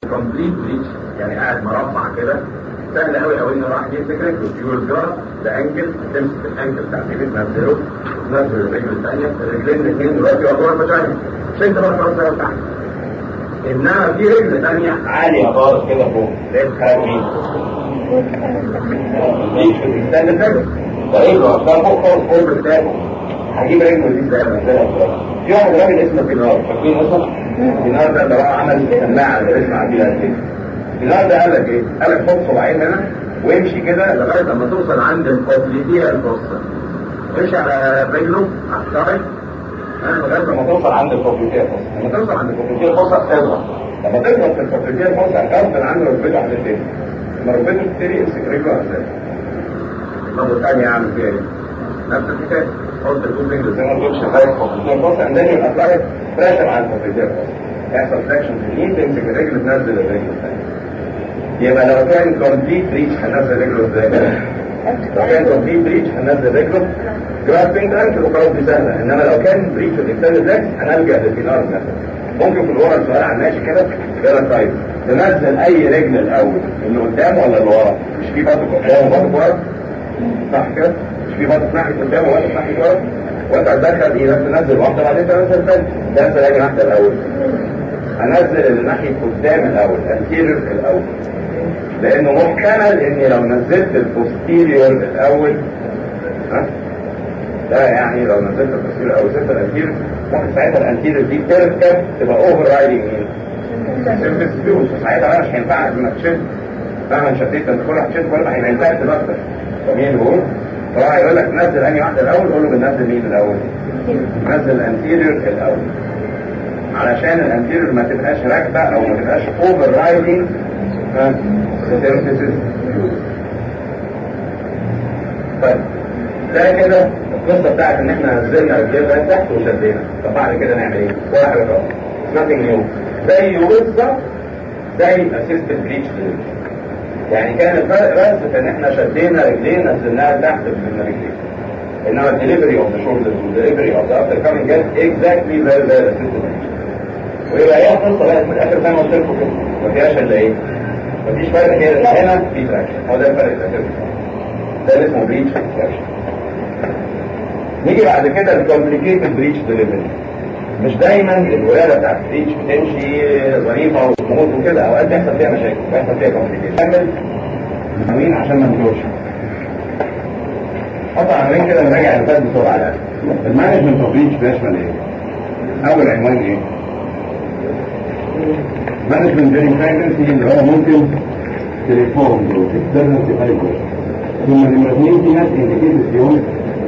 كومبليت بريتش يعني قاعد مربع كده سهل قوي قوي انه راح يمسك رجله يقول الجرة ده انكل تمسك الانكل بتاع اليمين تنزله تنزل الرجل الثانيه الرجلين الاثنين دلوقتي يعتبروا مشاهد مش انت بقى خلاص بقى تحت انما في رجل ثانيه عاليه خالص كده فوق ليه بتخرج مين؟ دي في الانسان الثاني فرجله عشان فوق خالص فوق بتاعه هجيب رجله دي ازاي انزلها في واحد راجل اسمه بينار فاكرين اسمه؟ بينار ده اللي راح عمل سماعه اللي اسمها بيها كده بينار ده قال لك ايه؟ قال لك حط صباعين هنا وامشي كده لغايه لما توصل عند الكوبليتيه الفصة امشي على رجله على الشعر لغايه لما توصل عند الكوبليتيه الفصة لما توصل عند الكوبليتيه الفصة اضغط لما تضغط في الكوبليتيه الفصة هتوصل عند ركبته على التاني لما ركبته تبتدي امسك رجله ازاي طب والثانية اعمل فيها ايه؟ نفس الحكايه حط الكوب رجل زي ما تقولش لغايه الكوبليتيه الفصة عندنا يبقى ابلاي بريشر على الكوبليتيه الفصة يحصل فراكشن في اليمين تمسك الرجل تنزل الرجل الثانيه يبقى لو كان كومبليت ريتش هنزل رجله ازاي لو كان كومبليت ريتش هنزل رجله جراسبنج انكل وخلاص دي سهله انما لو كان ريتش الاكستندد ليج هنلجا للفينار مثلا ممكن في الورا الصغير على الماشي كده كده طيب تنزل اي رجل الاول اللي قدام ولا اللي ورا مش في بطن قدام وبطن ورا صح كده مش في بطن ناحيه قدام وبطن ناحيه ورا وانت هتدخل ايه تنزل واحده بعدين تنزل الثانيه تنزل اي واحده الاول هنزل اللي ناحيه قدام الاول انتيريور الاول لانه محتمل اني لو نزلت البوستيريور الاول ها ده يعني لو نزلت البوستيريور الاول نزلت الانتيريور ممكن ساعتها الانتيريور دي تركب تبقى اوفر رايدنج مين؟ سيرفيس فلوس ساعتها بقى مش هينفع لما تشد مهما شديت انت كل واحد تشد كل ما هيبقى ينفع اكتر فمين اللي بيقول؟ فهو هيقول لك نزل انهي واحده الاول قول له بننزل مين الاول؟ نزل الانتيريور الاول علشان الانتيريور ما تبقاش راكبه او ما تبقاش اوفر رايدنج طيب ده كده القصه بتاعت ان احنا نزلنا رجلنا تحت وشدينا طب بعد كده نعمل ايه؟ ولا حاجه خالص nothing new زي بالظبط زي اسيستنت بريتش يعني كان الفرق بس في ان احنا شدينا رجلينا نزلناها تحت من رجلينا انما الدليفري اوف ذا شولدرز والدليفري اوف ذا افتر كامينج جت اكزاكتلي زي زي الاسيستنت ويبقى هي القصه بقت من الاخر زي ما قلت لكم كده ما فيهاش الا ايه؟ مفيش فرق كده هنا في تراكشن هو ده الفرق الاساسي ده اللي اسمه بريتش تراكشن نيجي بعد كده الكومبليكيتد بريتش ديليفري مش دايما الولاده بتاعت البريتش بتمشي ظريفه وتموت وكده اوقات بيحصل فيها مشاكل بيحصل فيها كومبليكيشن كمل عناوين عشان ما نجوش حط عناوين كده نراجع اللي فات بسرعه الان المانجمنت اوف بريتش بيشمل ايه؟ اول عنوان ايه؟ مانجمنت during pregnancy اللي هو ممكن تليفون تقدر تفايبر ثم نمرة اثنين في ناس انديكيتد فيهم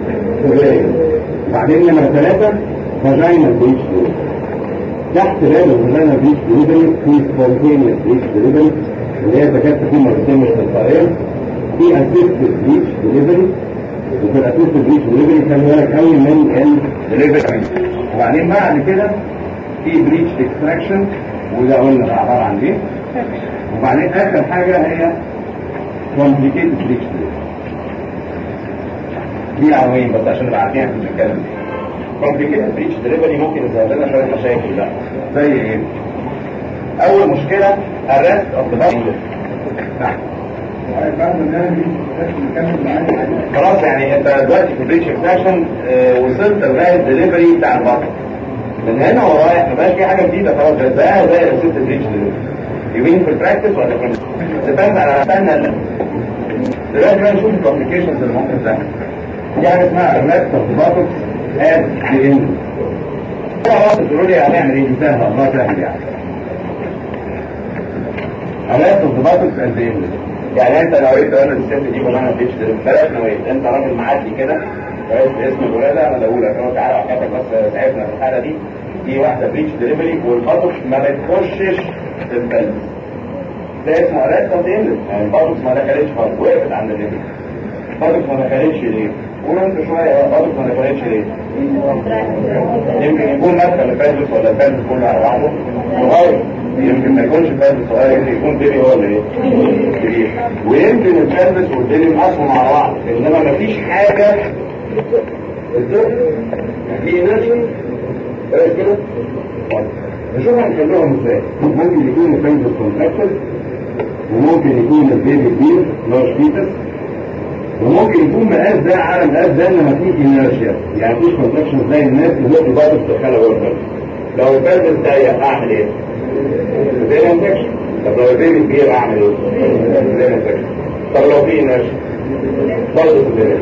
بعدين نمرة ثلاثة فاجينال بريتش تحت باب الفاجينال بريتش ديليفري في سبونتينيوس بريتش ديليفري اللي هي تكاد تكون مرتين مش تلقائية في اسيستد بريتش ديليفري وفي الاسيستد بريتش ديليفري خلي بالك قوي من الدليفري وبعدين بعد كده في بريتش اكستراكشن وده قلنا بقى عباره عن ايه وبعدين اخر حاجه هي كومبليكيتد بريتش دي عناوين بس عشان نبقى عارفين احنا بنتكلم ايه كومبليكيتد بريتش دليفري ممكن يظهر لنا شويه مشاكل بقى زي ايه؟ اول مشكله arrest of the body خلاص يعني انت دلوقتي في بريتش اكستراكشن وصلت لغايه الدليفري بتاع البطن من هنا ورايح ما بقاش في حاجه جديده خلاص بقى زي زي الست بريتش دلوقتي يمين في البراكتس ولا في ديبند على استنى دلوقتي بقى نشوف الكومبليكيشنز اللي ممكن تحصل دي حاجه اسمها ارمات ترتباطك اد دي ان خلاص تقولوا لي هنعمل ايه دي سهله الله سهل يعني ارمات ترتباطك اد ان يعني انت لو قلت انا الست دي ولا انا بريتش دلوقتي بلاش نويت انت راجل معدي كده كويس باسم الولاده انا بقول لك اهو تعالى وحكايتك بس تعبنا في الحاله دي دي واحده بريتش دليفري والبطش ما بتخشش في البلد ده اسمه علاج تنظيم يعني البطش ما دخلتش خالص وقفت عند الليفل البطش ما دخلتش ليه؟ قول انت شويه البطش ما دخلتش ليه؟ يمكن يكون مدخل الفازس ولا الفازس كله على بعضه صغير يمكن ما يكونش فازس صغير يمكن يكون بيبي هو اللي ايه؟ كبير ويمكن الفازس والبيبي اصلا على بعض انما ما فيش حاجه في نفسي كويس كده نشوف هنحلهم ازاي ممكن يكون الفنجل كونتراكتد وممكن يكون البيبي كبير لارج فيتس وممكن يكون مقاس ده على مقاس ده ان مفيش انرشيا يعني مفيش كونتراكشن زي الناس اللي هو برضه بتدخلها جوه الفرد لو الفرد ضيق اعمل ايه؟ زي انفكشن طب لو البيبي كبير اعمل ايه؟ زي انفكشن طب لو في انرشيا برضه زي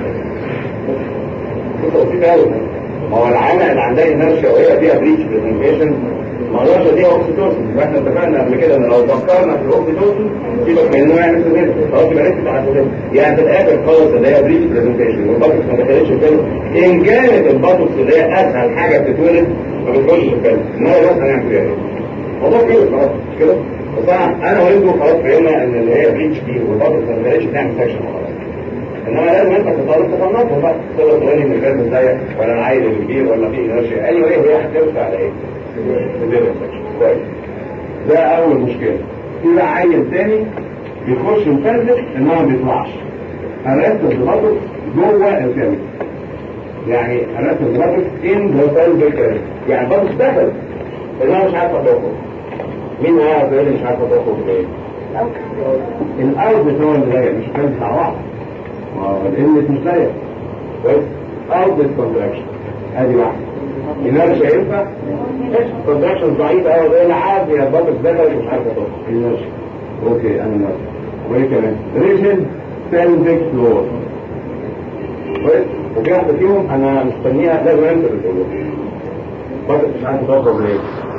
بسيطة قوي ما هو العامة اللي عندها انرشيا وهي فيها بريتش برزنتيشن ما الانرشيا دي اوكسيتوسن واحنا اتفقنا قبل كده ان لو فكرنا في الاوكسيتوسن سيبك من انه يعمل سيزير خلاص يبقى ركز على السيزير يعني في الاخر خالص اللي هي بريتش برزنتيشن والباتوكس ما دخلتش الفيلم ان كانت الباتوكس اللي هي اسهل حاجه بتتولد ما بتخش الفيلم انما بس هنعمل فيها ايه؟ الموضوع كده خلاص مش كده؟ بس انا انا وانتوا خلاص فهمنا ان اللي هي بريتش دي والباتوكس ما دخلتش تعمل سكشن خلاص انما لازم انت كطالب تصنفه بقى تقدر تقول لي ان الفاز ازيك ولا العيل الكبير ولا في انرشيا اي وايه هي هترجع على ايه؟ كويس ده اول مشكله في بقى عيل تاني بيخش مفلت انما ما بيطلعش هرست الضغط جوه الكامل يعني هرست الضغط ان ذا سيل يعني برضه دخل انما مش عارفه تخرج مين عارف يقول لي مش عارفه تخرج ليه؟ الارض هو اللي ضيق مش كان بتاع واحد الانت مش ضيق كويس ارض الكونتراكشن ادي واحده النار شايفها كونتراكشن ضعيفه قوي زي العاد يا بابا دخل مش عارفه تخرج النار اوكي انا نار وايه كمان ريجن سيلفيك فلور كويس وفي واحده فيهم انا مستنيها لازم انت بتقوله بابا مش عارفه تخرج ليه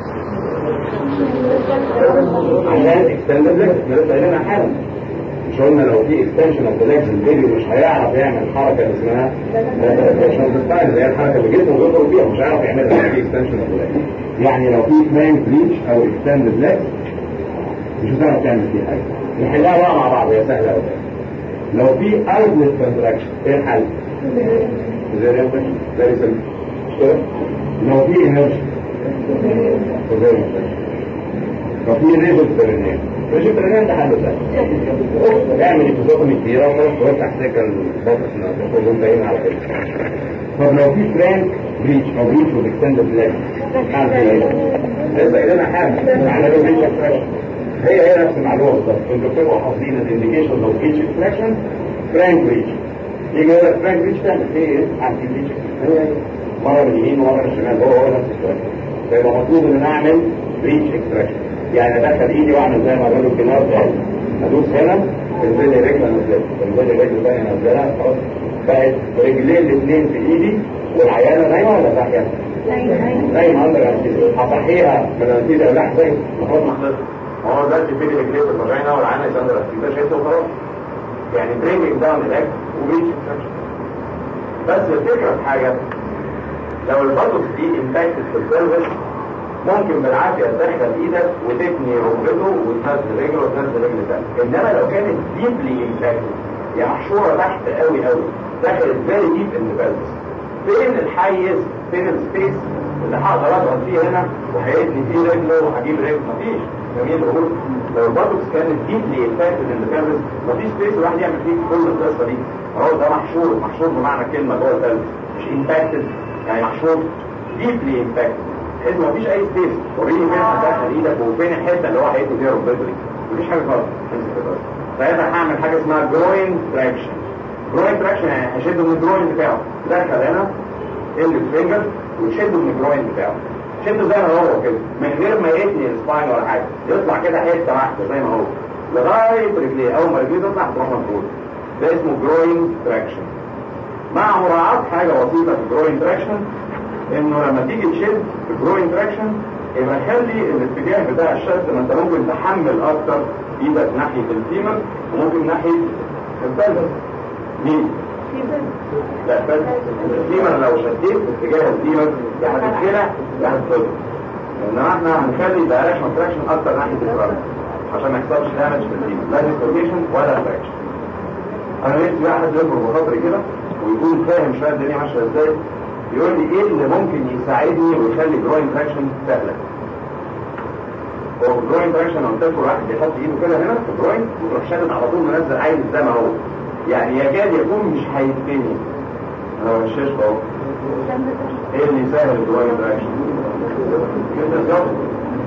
عشان اكستندد ليكس احنا لسه قايلينها حالا مش قلنا لو في اكستنشن اوف ليكس البيبي مش هيعرف يعمل حركه اللي اسمها اكستنشن ستايل اللي هي الحركه اللي جسمه بيخرج فيها مش هيعرف يعملها لو في اكستنشن اوف ليكس يعني لو في فرانك بريتش او اكستندد ليكس مش هتعرف تعمل فيها حاجه نحلها بقى مع بعض هي سهله قوي لو في اوتلت كونتراكشن ايه الحل؟ زي الانفكشن زي السم مش كده؟ لو في انرجي زي الانفكشن لو في ريجل برينير ريجل برينير ده حل سهل اعمل اكتوبوتومي كبيره وخلاص توسع سكه البطن تخرج باين على كده طب لو في فرانك بريتش او بريتش والاكستندد ليج اعمل ايه؟ لسه قايلين حاجه على الريتش اكستراكشن هي هي نفس المعلومه بالظبط انتوا بتبقوا حافظين الانديكيشن اوف بريتش اكستراكشن فرانك بريتش يجي يقول لك فرانك بريتش تعمل ايه؟ عندي بريتش هي مره من اليمين ومره من الشمال هو هو نفس الكلام فيبقى مطلوب ان انا اعمل بريتش اكستراكشن يعني ادخل ايدي واعمل زي ما بقول الكنار ده ادوس هنا تنزل لي رجل انزلها تنزل لي رجل ثانيه انزلها خلاص بقت رجلين الاثنين في ايدي والعيانه نايمه ولا صاحيه؟ نايمه اندر انستيزيا هصحيها من الانستيزيا ولا زي المفروض ما حصلش هو ده اللي في رجلين في الفاجينا والعيانه اندر انستيزيا شايفه وخلاص يعني برينجنج داون الاكل وبريتش بس الفكره في حاجه لو البطس دي امباكتد في السيرفس ممكن بالعافية تدخل ايدك وتثني ركبته وتنزل رجله وتنزل رجل تاني انما لو كانت ديبلي امباكتد يعني محشورة تحت قوي قوي دخلت فيري ديب ان بلس فين الحيز فين السبيس اللي هقدر اضغط فيه هنا وهيدني فيه رجله وهجيب رجل مفيش جميل بقول لو البطكس كانت ديبلي امباكتد ان بلس مفيش سبيس الواحد يعمل فيه كل القصه دي هو ده محشور محشور بمعنى كلمه جوه البلس مش امباكتد يعني محشور ديبلي امباكتد بحيث ما فيش اي سبيس وريني فين هتدخل ايدك وفين الحته اللي هو هيدي فيها ركبته دي مفيش حاجه خالص ساعتها هعمل حاجه اسمها جروين تراكشن جروين تراكشن يعني هشده من الجروين بتاعه دخل هنا اللي فينجر وتشده من الجروين بتاعه شده زي ما هو كده من غير ما يتني السباين ولا حاجه يطلع كده حته واحده زي ما هو لغايه رجليه اول ما رجليه تطلع تروح مفروض ده اسمه جروين تراكشن مع مراعاه حاجه بسيطه في الجروين تراكشن انه لما تيجي تشد الجروين تراكشن يبقى خلي الاتجاه بتاع الشد ما انت ممكن تحمل اكتر ايدك ناحيه الفيمر وممكن ناحيه البلد مين؟ لا بس الفيمر لو شديت اتجاه الفيمر يا هتتخلع يا هتتخلع انما احنا هنخلي دايركشن تراكشن اكتر ناحيه الفرد عشان ما يحصلش دامج في الفيمر لا ديستوريشن ولا تراكشن انا نفسي واحد يضرب بخاطري كده ويكون فاهم شويه الدنيا ماشيه ازاي يقول لي ايه اللي ممكن يساعدني ويخلي جروين تراكشن سهله هو الجروين تراكشن لو قلت واحد يحط ايده كده هنا في الجروين ويروح شادد على طول منزل عين زي ما هو يعني يكاد يكون مش هيتبني انا ما مشيش اهو ايه اللي يسهل الجروين تراكشن كده بالظبط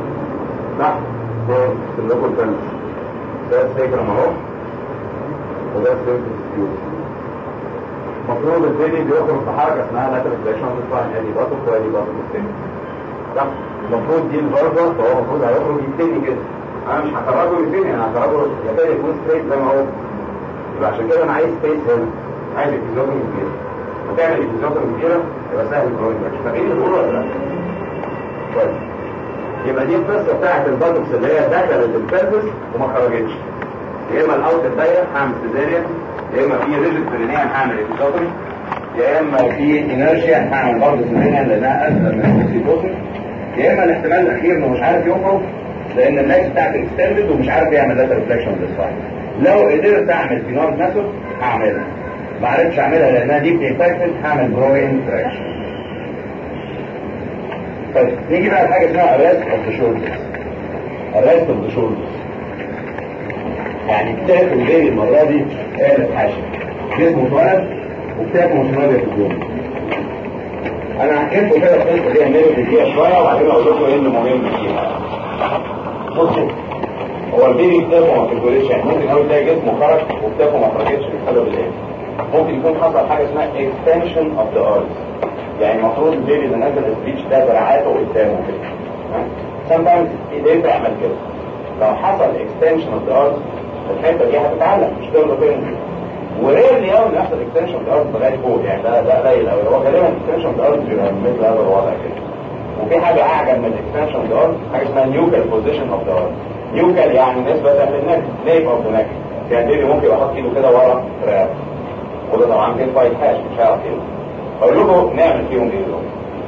تحت ده اللوكال فالس ده السيكرم اهو وده السيكرم المفروض البيبي بيخرج في حركه اسمها لاترال فليكشن بتطلع ادي باطل وادي باطل والتاني صح المفروض دي الفرزه فهو المفروض هيخرج يتني كده انا مش هخرجه يتني انا هخرجه يا يكون ستريت زي ما هو يبقى عشان كده انا عايز سبيس هنا عايز الفيزيوتومي كبيره وتعمل الفيزيوتومي كبيره يبقى سهل الجروينج فاكرين الامور ولا لا؟ كويس يبقى دي القصه بتاعت الباتوكس اللي هي دخلت البلفس وما خرجتش يا اما الاوت الضيق هعمل سيزاريان يا اما في ريجيد برينيان هعمل اكسوتومي يا اما في انرشيا هعمل برضه برينيان لانها اسهل من الاكسيتوسن يا اما الاحتمال الاخير انه مش عارف يخرج لان اللاكس بتاعته اكستندد ومش عارف يعمل داتا ريفلكشن للصايد لو قدرت اعمل فينول ميثود هعملها ما عرفتش اعملها لانها ديب انفكتد هعمل بروين تراكشن طيب نيجي بقى لحاجه اسمها arrest of the shoulders arrest of the shoulders يعني بتاكل البيبي المره دي قالب حاشا جسمه اتولد وبتاكل مش راضيه في اليوم انا هحكي لكم كده القصه دي هنرجع فيها شويه وبعدين اقول لكم ايه اللي مهم فيها بصوا هو البيبي بتاكل ما بتاكلش يعني ممكن قوي تلاقي جسمه خرج وبتاكل ما خرجتش بسبب الايه ممكن يكون حصل حاجه اسمها extension of the arms يعني المفروض البيبي اللي نزل السبيتش ده دراعاته قدامه كده sometimes ايديه تعمل كده لو حصل extension of the arms الحته دي هتتعلق مش تفضل فين وريرلي قوي يحصل extension of the arms لغايه فوق يعني ده ده قليل قوي هو غالبا extension of the arms بيبقى مثل هذا الوضع كده وفي حاجه اعجب من extension of the arms حاجه اسمها nuchal position of the arms nuchal يعني نسبه للنك nape of the neck يعني البيبي ممكن يبقى حاطط ايده كده ورا رقبته وده طبعا كده فايت هاش مش هيعرف كده اقول لكم نعمل فيهم ايه دول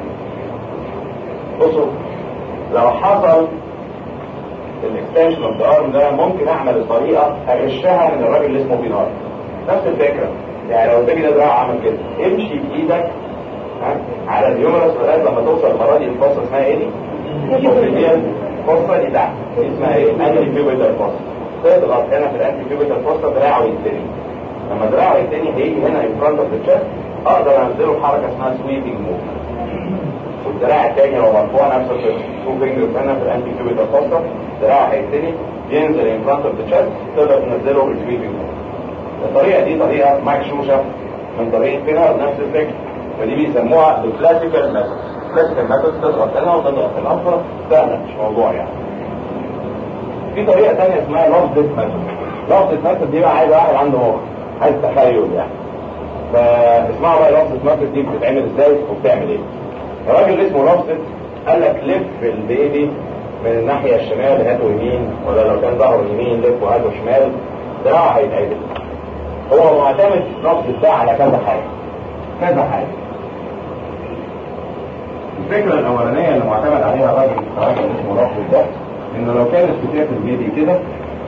بصوا لو حصل الاكستنشن اوف ذا ارم ده ممكن اعمل الطريقه اغشها من الراجل اللي اسمه بينار نفس الفكره يعني لو البيبي ده دراع عمل كده امشي بايدك ها على اليومرس لغايه لما توصل المره دي الفصل اسمها ايه دي؟ الفصل دي تحت اسمها ايه؟ انتي بيوبيتال فصل تضغط هنا في الانتي بيوبيتال فصل دراعه يتني لما دراعه يتني هيجي هنا ان فرونت اوف ذا تشست اقدر انزله بحركه اسمها سويبنج موفمنت والدراع التاني هو مرفوع نفس القصه تو فينجرز هنا في الانتي كيوبيتال فوسطا دراع هيتني ينزل ان فرونت اوف ذا تشست تقدر تنزله بالسويبنج موفمنت الطريقه دي طريقه مغشوشه من طريقه بينار نفس الفكره ودي بيسموها الكلاسيكال ميثود الكلاسيكال ميثود تضغط هنا وتضغط هنا اصلا سهله مش موضوع يعني في طريقه ثانيه اسمها لوفدت ميثود لوفدت ميثود دي بقى عايز واحد عنده مخ عايز تخيل يعني فاسمعوا بقى لفظة ماركت دي بتتعمل ازاي وبتعمل ايه الراجل اللي اسمه لفظة قال لك لف البيبي من الناحية الشمال هاته يمين ولا لو كان ظهره يمين لف وهاته شمال دراعه هيتعدل هو معتمد لفظة ده على كذا حاجة كذا حاجة الفكرة الأولانية اللي معتمد عليها الراجل الراجل اللي اسمه لفظة ده إنه لو كانت بتاكل البيبي كده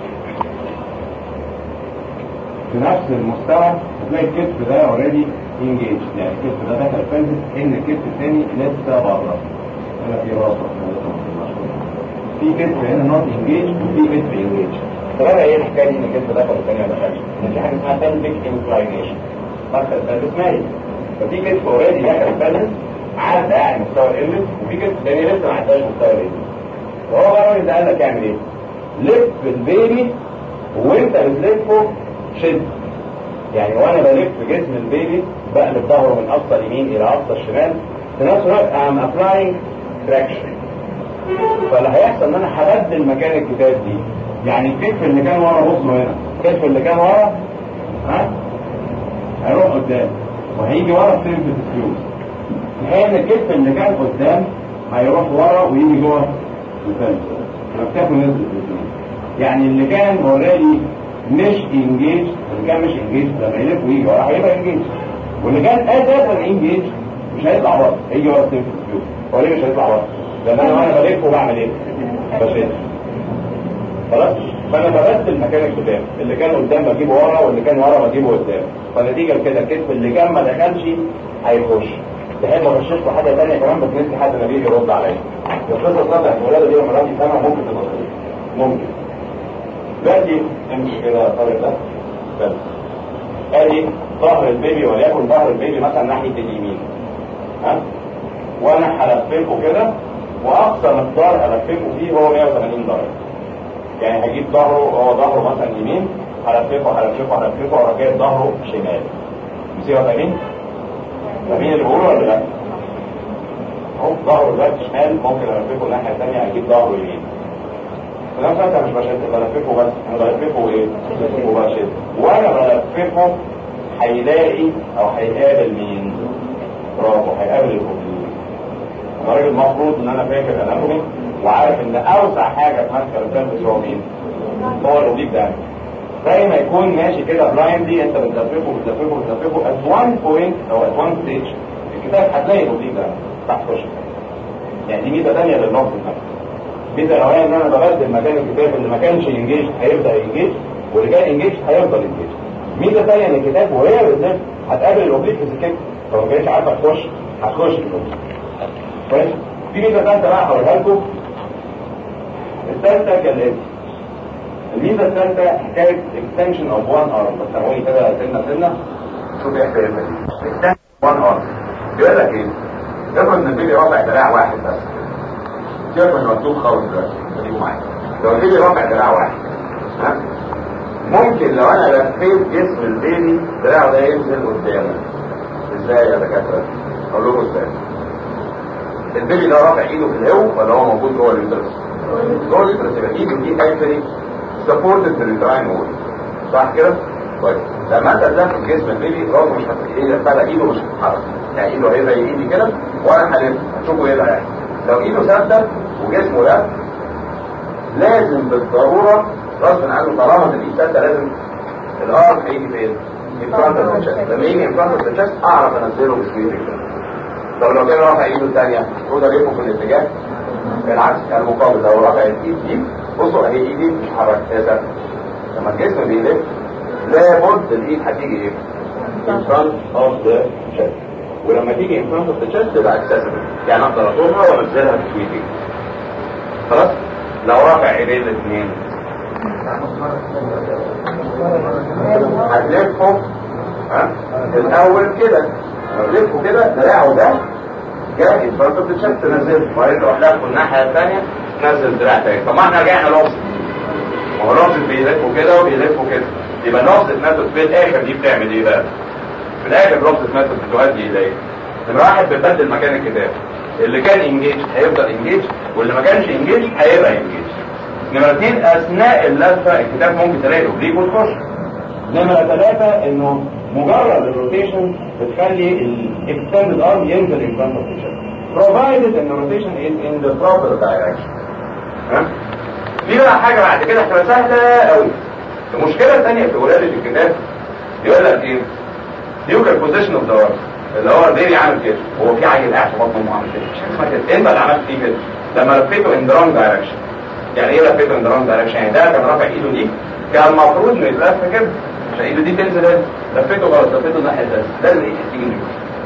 في نفس المستوى هتلاقي الكتف ده اوريدي انجيج يعني الكتف ده دخل فلس ان الكتف الثاني لسه بره هنا في راسه في كتف هنا نوت انجيج وفي كتف انجيج ترى ايه الحكايه دي ان الكتف دخل والثاني ما دخلش؟ ان في حاجه اسمها pelvic inclination مدخل الفلس مايل ففي كتف اوريدي دخل الفلس عدى يعني مستوى الانلت وفي كتف ثاني لسه ما عداش مستوى الانلت وهو بقى الراجل ده قال لك اعمل ايه؟ لف البيبي وانت بتلفه شد يعني وانا بلف جسم البيبي بقلب ظهره من اقصى اليمين الى اقصى الشمال في نفس الوقت I'm applying traction فاللي هيحصل ان انا هبدل مكان الكتاب دي يعني الكتف اللي كان ورا بصوا هنا الكتف اللي كان ورا ها هيروح قدام وهيجي ورا في الفلوس الحقيقه الكتف اللي كان قدام هيروح ورا ويجي جوه الفلس فبتاكل نزل الفلوس يعني اللي كان اوريدي مش انجيج اللي كان مش انجيج لما يلف ويجي ورا هيبقى انجيج واللي كان اساسا انجيج مش هيطلع بره هيجي ورا السيف الفيو هو ليه مش هيطلع بره؟ لان انا وانا بلف وبعمل ايه؟ بشد خلاص؟ فانا ببدل مكان الكتاب اللي كان قدام بجيبه ورا واللي كان ورا بجيبه قدام فنتيجه لكده الكتف اللي كان ما دخلش هيخش تحب اغشش له حاجه ثانيه كمان بس نسي حد ما بيجي يرد عليا القصه بتاعت الولاده دي لما راجل سنه ممكن تبقى ممكن دلوقتي امشي كده الطريق ده بس ادي ظهر البيبي وليكن ظهر البيبي مثلا ناحيه اليمين ها وانا هلففه كده واقصى مقدار الففه فيه هو 180 درجه يعني هجيب ظهره هو ظهره مثلا يمين هلففه هلففه هلففه واروح جايب ظهره شمال مصيبه فاهمين؟ فاهمين اللي بقوله ولا لا؟ اهو ظهره دلوقتي شمال ممكن الففه الناحيه الثانيه هجيب ظهره يمين في نفس الوقت أنا مش بشد بلففه بس انا بلففه ايه؟ وبشد وانا بلففه هيلاقي او هيقابل مين؟ برافو هيقابل الكوبلين انا راجل المفروض ان انا فاكر اناتومي وعارف ان اوسع حاجه في مسكر البلفس هو مين؟ هو الاوبليك ده زي ما يكون ماشي كده بلايندلي انت بتلففه بتلففه بتلففه at one point او at one stage الكتاب هتلاقي الاوبليك ده تحت وشك يعني دي ميزه ثانيه للنص المكتب ميزه الاولانيه ان انا ببدل مكان الكتاب اللي ما كانش انجيج هيبدا انجيج واللي كان انجيج هيفضل انجيج ميزه ثانيه ان الكتاب وهي بتلف هتقابل الاوبليك في سكتك لو ما كانتش عارفه تخش هتخش في الاوبليك كويس في ميزه ثالثه بقى هقولها لكم الثالثه كالاتي الميزه الثالثه حكايه extension of one arm بس ثواني كده سنه سنه شوف ايه حكايتها دي extension of one arm بيقول لك ايه؟ افرض ان البيبي رافع دراع واحد بس سيبك من المكتوب خالص دلوقتي خليكم معايا لو البيبي رافع دراع واحد ها ممكن لو انا لفيت جسم البيبي دراعه ده ينزل قدامه ازاي يا دكاتره؟ اقول لكم ازاي البيبي ده رافع ايده في الهو ولا هو موجود جوه اليوترس؟ جوه اليوترس يبقى ايده دي اكشلي سبورتد بالتراين وول صح كده؟ طيب لما انت تلف جسم البيبي راسه مش هتتحرك بقى ايده مش هتتحرك يعني ايده هي زي ايدي كده وانا هلف هتشوفوا ايه بقى لو ايده ثابته وجسمه ده لازم بالضروره غصب عنه طالما ان الايد ثابته لازم الارم هيجي فين؟ in front of the chest لما يجي in front of the chest اعرف انزله بسكيل طب لو كان رافع ايده الثانيه المفروض الفه في الاتجاه بالعكس المقابل لو رافع الايد دي بصوا اهي ايدي مش حركت هي ثابته لما الجسم بيلف لابد الايد هتيجي ايه؟ in front of the chest ولما تيجي in front of the chest تبقى accessible يعني اقدر اطولها وانزلها بسويتي خلاص؟ لو رافع ايدين الاثنين هتلفه ها الاول كده هتلفه كده دراعه ده جاي in front of the chest تنزله وبعدين تروح لفه الناحيه الثانيه تنزل دراع تاني طب ما احنا رجعنا لوبس ما هو لوبس بيلفوا كده وبيلفوا كده يبقى لوبس ميثود في الاخر دي بتعمل ايه بقى؟ في الاخر لوبس ميثود بتؤدي الى ايه؟ نمرة واحد بتبدل مكان الكتاب اللي كان انجيج هيفضل انجيج واللي ما كانش انجيج هيبقى انجيج نمرة اثنين اثناء اللفه الكتاب ممكن تلاقي الاوبليك وتخش نمرة ثلاثة انه مجرد الروتيشن بتخلي الاكستندد ارم ينزل in front of the chest provided ان الروتيشن is in the proper direction ها؟ في بقى حاجة بعد كده هتبقى سهلة قوي المشكلة الثانية في ولادة الكتاب يقول لك ايه؟ يوكل بوزيشن اوف ذا اللي هو البيبي عامل كده هو في عيل قاعد في بطن امه عامل كده مش اسمها كده انت اللي عملت فيه كده لما لفيته ان ذا رونج دايركشن يعني ايه لفيته ان ذا رونج دايركشن يعني ده كان رافع ايده دي كان المفروض انه يتلف كده عشان ايده دي تنزل هنا لفيته غلط لفيته الناحيه الثانيه لازم ايدي تيجي من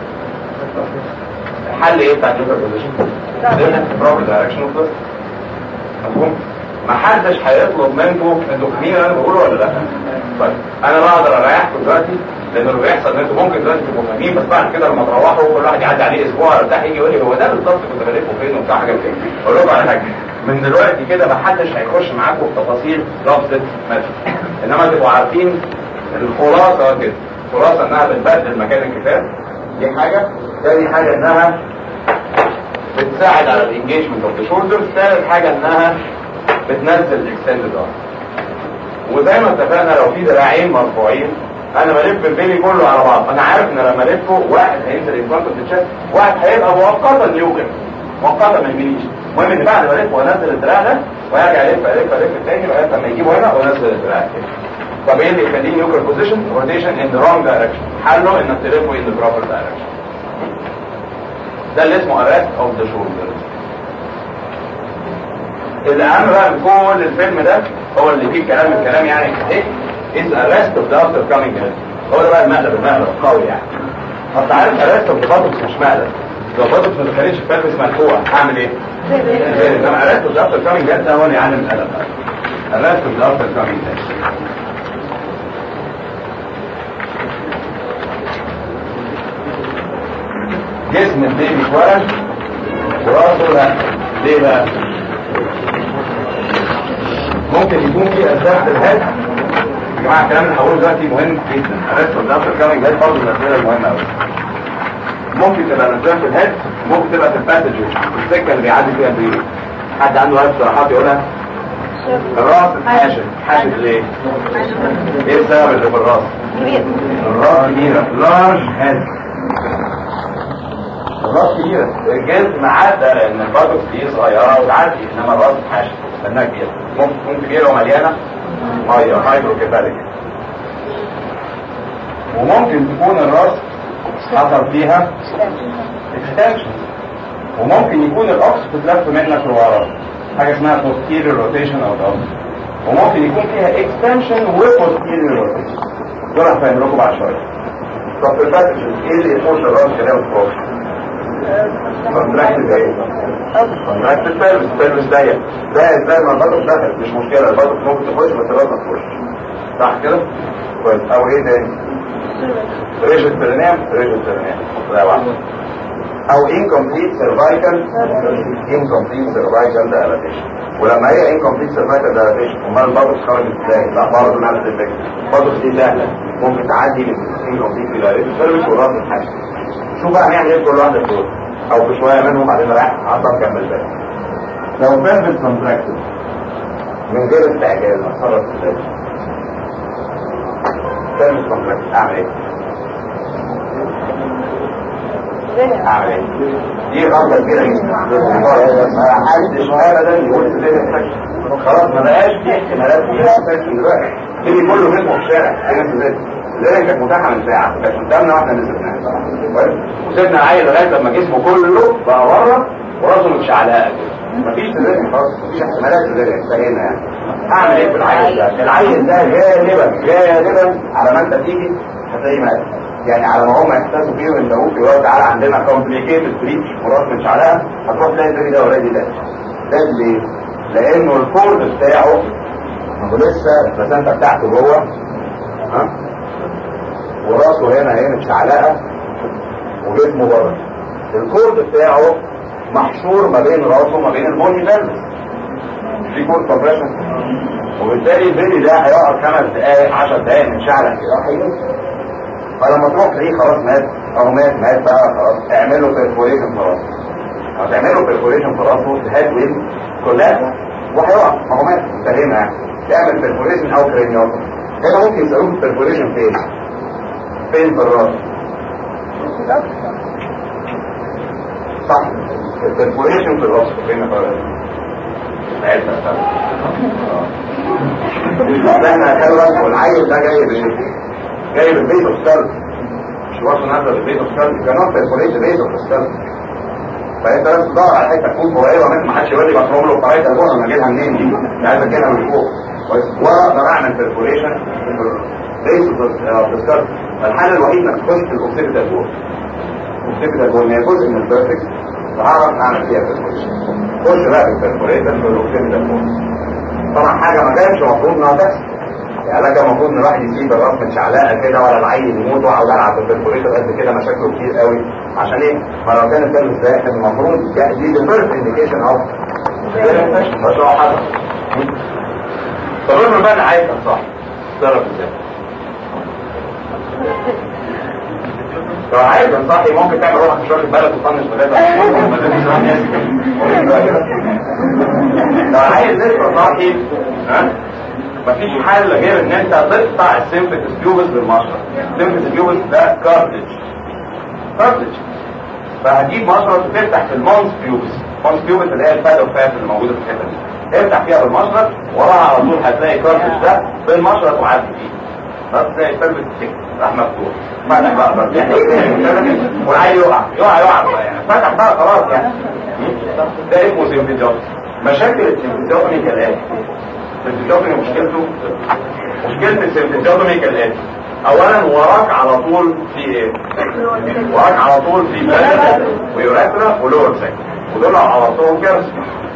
الحل ايه بتاع اليوكل بوزيشن؟ ده بروبر دايركشن اوف مفهوم؟ ما حدش هيطلب منكم انتوا فاهمين انا بقوله ولا لا؟ طيب انا بقدر اريحكم دلوقتي لان اللي بيحصل ان انتوا ممكن دلوقتي تبقوا فاهمين بس بعد كده لما تروحوا كل واحد يعدي عليه اسبوع ولا بتاع يجي يقول لي هو ده بالظبط كنت بلفه فين وبتاع حاجه كده اقول لكم على حاجه من دلوقتي كده ما حدش هيخش معاكم في تفاصيل لفظه مثلا انما تبقوا عارفين الخلاصه كده الخلاصه انها بتبدل مكان الكتاب دي حاجه تاني حاجه انها بتساعد على الانجيجمنت اوف ذا شولدر ثالث حاجه انها بتنزل الاكستندد ارم وزي ما اتفقنا لو في دراعين مرفوعين انا بلف البيبي كله على بعض انا عارف ان لما الفه واحد هينزل انفانت التشست واحد هيبقى مؤقتا يوجد مؤقتا ما يجيليش المهم ان بعد ما الف وانزل الدراع ده ويرجع الف الف الف تاني لغايه لما يجيبه هنا وانزل الدراع تاني طب ايه اللي يخليني يوكر بوزيشن روتيشن ان ذا رونج دايركشن حله انك تلفه ان ذا بروبر دايركشن ده اللي اسمه arrest of the shoulder الاهم بقى من كل الفيلم ده هو اللي فيه كلام الكلام يعني ايه is arrest of the after coming head هو ده بقى المقلب المقلب القوي يعني اصل عارف arrest of the buttocks مش مقلب لو buttocks ما دخلتش في pelvis ملحوقه هعمل ايه؟ انما arrest of the after coming head ده هو اللي يعلم القلب arrest of the after coming head جسم البيبي اتولد وراسه لا ليه بقى؟ ممكن يكون في اسباب في الهاد يا جماعه الكلام اللي هقوله دلوقتي مهم جدا ارسل الدكتور كامل جاي برضه من الاسئله المهمه قوي ممكن تبقى الاسباب في الهاد ممكن تبقى في الباسجز السكه اللي بيعدي فيها البيبي حد عنده وقت صراحات يقولها الراس حاشد حاشد ليه؟ ايه السبب اللي في الراس؟ الراس كبيرة لارج هيد الراس كبيرة الجلد معدى لان البطن دي صغيرة وتعدي انما الراس حاشد لانها كبيرة ممكن تكون كبيرة ومليانة مية هايدروكيفاليك وممكن تكون الراس حصل فيها اكستنشن وممكن يكون الاكس بتلف منك لورا حاجه اسمها posterior rotation او down وممكن يكون فيها extension و posterior rotation دول هفهم لكم بعد شويه طب في الباسج ايه اللي يخش الراس كده وفوق كونتراكت ايه كونتراكت البلبس البلبس ضيق ضيق زي ما البطن دخل مش مشكله البطن ممكن تخش بس الراس ما تخش صح كده كويس او ايه تاني ريجل برنام ريجل برنام ده واحد او incomplete cervical incomplete cervical dilatation ولما هي incomplete cervical dilatation امال البطن خرجت ازاي؟ لا برضه نفس الفكره البطن دي سهله ممكن تعدي من incomplete dilatation سيرفيس والراس الحاجه شوف بقى هنعمل ايه كل واحده دول او في شويه منهم بعدين رايح عطل كمل بقى لو pelvis contracted من غير استعجال اتصرف ازاي؟ pelvis contracted اعمل ايه؟ اعمل ايه؟ دي غلطه كبيره جدا ما حدش ابدا يقول في ذهن خلاص ما بقاش في احتمالات فيها دلوقتي تيجي كله منهم في الشارع انا في ذهن لذلك كانت متاحه من ساعه كانت قدامنا واحنا اللي سبناها وسيبنا العيل لغايه لما جسمه كله بقى بره وراسه متشعلقه كده مفيش تدريب خالص مفيش احتمالات تدريب انتهينا يعني هعمل ايه في العيل ده؟ العيل ده غالبا غالبا على ما انت تيجي هتلاقيه مات يعني على ما هم يحتاجوا فيه ويندهوك يقولوا تعالى عندنا كومبليكيتد بريتش وراس متشعلقه هتروح تلاقي البيبي ده اوريدي ده ده ليه؟ لانه الكورد بتاعه هو لسه البلاسنتا بتاعته جوه ها وراسه هنا هي متشعلقه وجسمه بره الكورد بتاعه محشور ما بين راسه وما بين البوني فالس في كورد كومبريشن وبالتالي البيبي ده هيقعد خمس دقائق 10 دقائق متشعلق كده هيموت فلما تروح تلاقيه خلاص مات او مات مات بقى خلاص اعمله بيرفوريشن في راسه هتعمله بيرفوريشن في راسه تهاد ويل كلها وهيقع ما هو مات انتهينا يعني تعمل بيرفوريشن او كرينيوتوم هنا ممكن يسالوك البيرفوريشن فين؟ فين في الراس؟ صح البيرفوريشن في الراس فين في الراس؟ عدة صح احنا هنتكلم والعيل ده جاي بايه؟ جاي بالبيت اوف سيلف مش واصل نازل بالبيت اوف سيلف كان نقطة الكوليت بيت اوف سيلف فانت لازم تدور على حته تكون قريبه منك ما حدش يقول لي مفروض له طريقه الجوع انا اجيبها منين دي؟ انا عايز اجيبها من فوق واقدر اعمل بيرفوريشن بيت اوف السيلف الحل الوحيد انك تخش في الاوكسيبيتال جول الاوكسيبيتال جول هي جزء من البيرفكت فهعرف اعمل فيها بيرفوريشن خش بقى في البيرفوريشن في الاوكسيبيتال جول طبعا حاجه ما كانش المفروض انها تحصل يعني لا كان المفروض ان الواحد يسيب الراس متشعلقه كده ولا العيل يموت واقعد العب بالبرفوريتور قد كده مشاكله كتير قوي عشان ايه؟ ما لو كان الفيلم ازاي كان المفروض دي الفيرست انديكيشن اوف مشروع حصل طب افرض بقى انا عايز صح تصرف ازاي؟ لو عايز انصحي ممكن تعمل روحك مش واخد بالك وتطنش ثلاثة لو عايز تسمع صاحي ها مفيش حل غير ان انت تقطع السيمفتس بيوبس بالمشرط السيمفتس بيوبس ده كارتج كارتج فهتجيب مشرط وتفتح في المونس بيوبس المونس بيوبس اللي هي الفادو فات اللي موجوده في الحته دي افتح فيها بالمشرط وراها على طول هتلاقي كارتج ده بالمشرط وعدي فيه بس زي السيرفيس كده راح مفتوح فتح بقى بس يعني ايه والعيل يقع يقع يقع بقى يعني فتح بقى خلاص يعني ده اسمه سيمفتيزومي مشاكل السيمفتيزومي كالاتي السيمفتيزومي مشكلته مشكلة السيمفتيزومي كالاتي اولا وراك على طول في ايه وراك على طول في بلد ويوراترا ولور ساك ودول على طول كارثة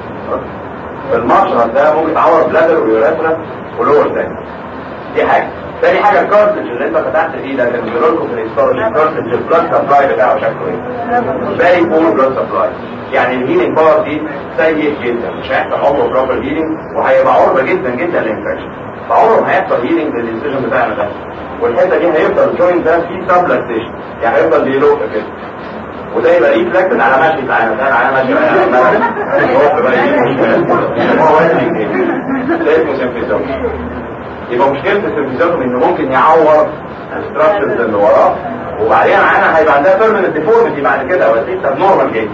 المشرط ده ممكن تعور بلادر ويوراترا ولور ساك دي حاجة تاني حاجه الكارتج اللي انت فتحت فيه ده كان بيقول لكم في الهيستولوجي الكارتج البلاد سبلاي بتاعه شكله ايه؟ فيري بور بلاد سبلاي يعني الهيلينج باور دي سيء جدا مش هيحصل عمره بروبر هيلينج وهيبقى عرضه جدا جدا للانفكشن فعمره ما هيحصل هيلينج للانسيجن بتاعنا ده والحته دي هيفضل الجوينت ده فيه سبلاكتيشن يعني هيفضل بيلوك كده وده يبقى ريفلكت على ماشي العالم ده على ماشي العالم هو بقى يجي هو وزني ده اسمه سيمفيزوم يبقى مشكلة السيمفيزوم انه ممكن يعور الستراكشرز اللي وراه وبعدين معانا هيبقى عندها بيرمننت ديفورميتي بعد كده وسيله ابنورمال جدا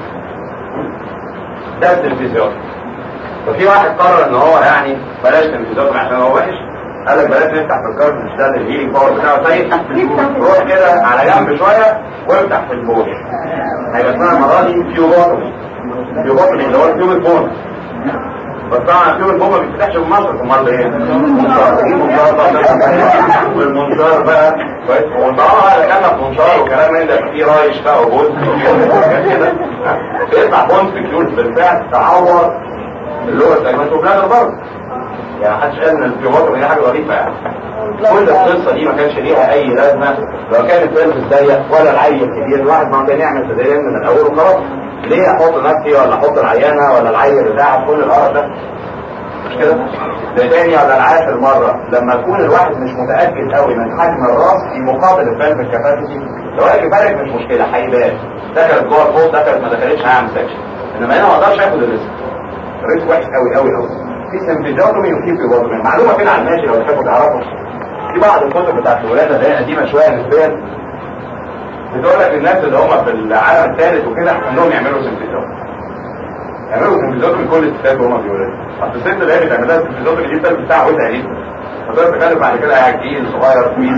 ده السيمفيزوم وفي واحد قرر ان هو يعني بلاش سيمفيزوم عشان هو وحش قال لك بلاش نفتح في الكارت مش ده الهيلينج باور بتاعه سيء روح كده على جنب شويه وافتح في البول هيبقى اسمها المره دي فيوبوتومي فيوبوتومي اللي هو الفيوبل بون بس طبعا الفيوبل بون ما بيفتحش بمصر امال ايه؟ منشار تجيب منشار بقى والمنشار بقى كويس وطالما بقى كان في منشار وكلام من ده فيه رايش بقى وبوز كده بيطلع بون سكيورت بالفعل تعور اللغه السيجمنت وبلاد برضه يعني محدش قال ان الفيوبوتومي دي حاجه ظريفه يعني كل القصه دي ما كانش ليها اي لازمه لو كان الفيلم ضيق ولا العيل كبير الواحد ما كان يعمل سيزاريان من الاول وخلاص ليه احط نفسي ولا احط العيانه ولا العيل بتاع كل القرف ده مش كده ده تاني ولا العاشر مره لما يكون الواحد مش متاكد قوي من حجم الراس في مقابل الفيلم الكباسيتي لو قال بالك مش مشكله هيبان دخلت جوه الفوق دخلت ما دخلتش هعمل سكشن انما هنا ما اقدرش اخد الريسك الريسك وحش قوي قوي قوي في سمبيجاتومي وفي فيبوتومي معلومه كده على الماشي لو تحبوا تعرفوا في بعض الكتب بتاعت الولاده اللي هي قديمه شويه نسبيا بتقول لك الناس اللي هم في العالم الثالث وكده انهم يعملوا سمبيجاتومي يعملوا سمبيجاتومي كل الستات وهم بيولدوا اصل الست اللي هي بتعملها سمبيجاتومي دي ثلاث ساعه وتقريبا فتقدر تتكلم بعد كده قاعد جيل صغير طويل